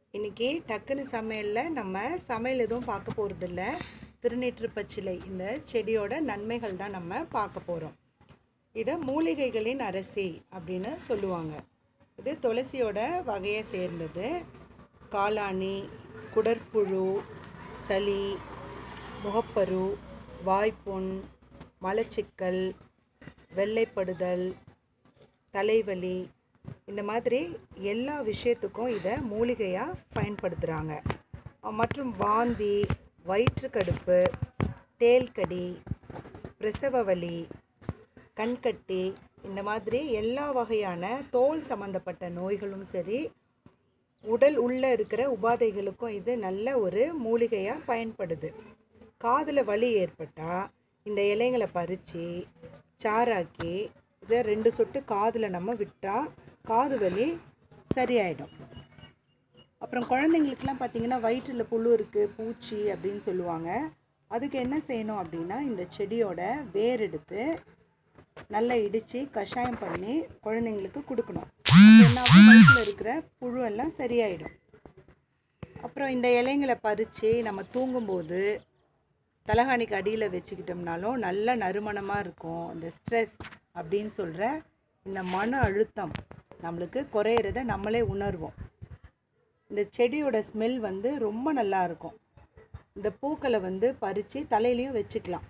இன்றைக்கி டக்குன்னு சமையலில் நம்ம சமையல் எதுவும் பார்க்க போகிறதில்ல திருநீற்று பச்சிலை இந்த செடியோட நன்மைகள் தான் நம்ம பார்க்க போகிறோம் இதை மூலிகைகளின் அரசி அப்படின்னு சொல்லுவாங்க இது துளசியோட வகையை சேர்ந்தது காளானி குடற்புழு சளி முகப்பரு வாய்ப்புண் மலச்சிக்கல் வெள்ளைப்படுதல் தலைவலி இந்த மாதிரி எல்லா விஷயத்துக்கும் இதை மூலிகையாக பயன்படுத்துகிறாங்க மற்றும் வாந்தி வயிற்றுக்கடுப்பு தேள்கடி பிரசவ வலி கண்கட்டி இந்த மாதிரி எல்லா வகையான தோல் சம்மந்தப்பட்ட நோய்களும் சரி உடல் உள்ளே இருக்கிற உபாதைகளுக்கும் இது நல்ல ஒரு மூலிகையாக பயன்படுது காதில் வலி ஏற்பட்டால் இந்த இலைங்களை பறித்து சாறாக்கி இதை ரெண்டு சொட்டு காதில் நம்ம விட்டால் காது வலி சரியாயிடும் அப்புறம் குழந்தைங்களுக்குலாம் பார்த்திங்கன்னா வயிற்றில் புழு இருக்குது பூச்சி அப்படின்னு சொல்லுவாங்க அதுக்கு என்ன செய்யணும் அப்படின்னா இந்த செடியோட வேர் எடுத்து நல்லா இடித்து கஷாயம் பண்ணி குழந்தைங்களுக்கு கொடுக்கணும் அப்ப என்ன ஆகும் வயிற்றில் இருக்கிற புழு எல்லாம் சரியாயிடும் அப்புறம் இந்த இலைங்களை பறித்து நம்ம தூங்கும்போது தலகாணிக்கு அடியில் வச்சுக்கிட்டோம்னாலும் நல்ல நறுமணமாக இருக்கும் இந்த ஸ்ட்ரெஸ் அப்படின்னு சொல்கிற இந்த மன அழுத்தம் நம்மளுக்கு குறையிறத நம்மளே உணர்வோம் இந்த செடியோட ஸ்மெல் வந்து ரொம்ப நல்லா இருக்கும் இந்த பூக்களை வந்து பறித்து தலையிலையும் வச்சுக்கலாம்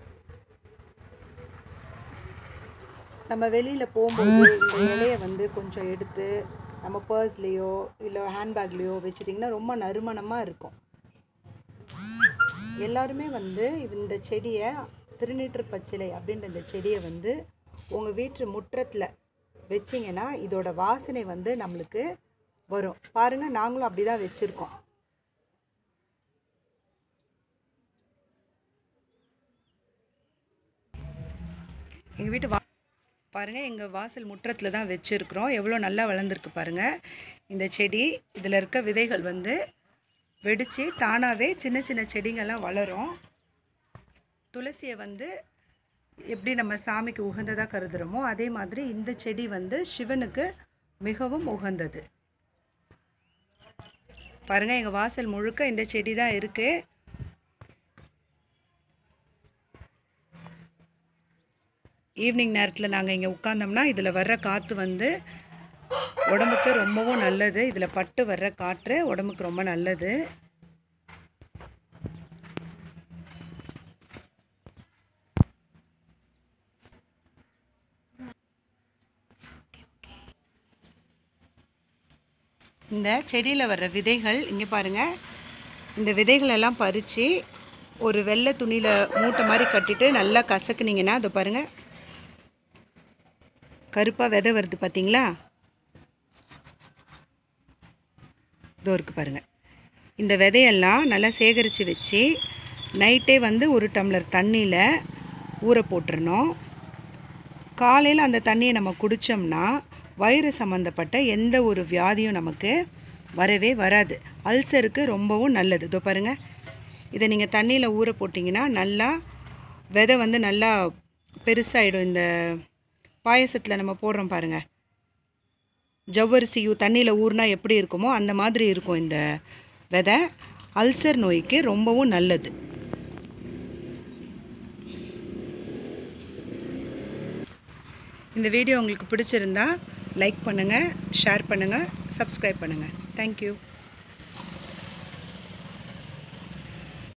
நம்ம வெளியில் போகும்போது இந்த இலையை வந்து கொஞ்சம் எடுத்து நம்ம பர்ஸ்லேயோ இல்லை ஹேண்ட்பேக்லேயோ வச்சுட்டிங்கன்னா ரொம்ப நறுமணமாக இருக்கும் எல்லாருமே வந்து இந்த செடியை திருநீற்று பச்சிலை அப்படின்ற இந்த செடியை வந்து உங்கள் வீட்டு முற்றத்தில் வச்சிங்கன்னா இதோட வாசனை வந்து நம்மளுக்கு வரும் பாருங்கள் நாங்களும் அப்படி தான் வச்சுருக்கோம் எங்கள் வீட்டு வா பாருங்கள் எங்கள் வாசல் முற்றத்தில் தான் வச்சுருக்குறோம் எவ்வளோ நல்லா வளர்ந்துருக்கு பாருங்கள் இந்த செடி இதில் இருக்க விதைகள் வந்து வெடித்து தானாகவே சின்ன சின்ன செடிங்கள்லாம் வளரும் துளசியை வந்து எப்படி நம்ம சாமிக்கு உகந்ததாக கருதுகிறோமோ அதே மாதிரி இந்த செடி வந்து சிவனுக்கு மிகவும் உகந்தது பாருங்கள் எங்கள் வாசல் முழுக்க இந்த செடி தான் இருக்குது ஈவினிங் நேரத்தில் நாங்கள் இங்கே உட்காந்தோம்னா இதில் வர்ற காற்று வந்து உடம்புக்கு ரொம்பவும் நல்லது இதில் பட்டு வர்ற காற்று உடம்புக்கு ரொம்ப நல்லது இந்த செடியில் வர்ற விதைகள் இங்கே பாருங்கள் இந்த விதைகளெல்லாம் பறித்து ஒரு வெள்ளை துணியில் மூட்டை மாதிரி கட்டிட்டு நல்லா கசக்குனீங்கன்னா அதை பாருங்கள் கருப்பாக விதை வருது பார்த்தீங்களா இதோ இருக்குது பாருங்கள் இந்த விதையெல்லாம் நல்லா சேகரித்து வச்சு நைட்டே வந்து ஒரு டம்ளர் தண்ணியில் ஊற போட்டுறணும் காலையில் அந்த தண்ணியை நம்ம குடித்தோம்னா வயிறு சம்மந்தப்பட்ட எந்த ஒரு வியாதியும் நமக்கு வரவே வராது அல்சருக்கு ரொம்பவும் நல்லது இதோ பாருங்கள் இதை நீங்கள் தண்ணியில் ஊற போட்டிங்கன்னா நல்லா விதை வந்து நல்லா பெருசாகிடும் இந்த பாயசத்தில் நம்ம போடுறோம் பாருங்கள் ஜவ்வரிசி தண்ணியில் ஊறினா எப்படி இருக்குமோ அந்த மாதிரி இருக்கும் இந்த விதை அல்சர் நோய்க்கு ரொம்பவும் நல்லது இந்த வீடியோ உங்களுக்கு பிடிச்சிருந்தா லைக் பண்ணுங்கள் ஷேர் பண்ணுங்கள் சப்ஸ்கிரைப் பண்ணுங்கள் தேங்க்யூ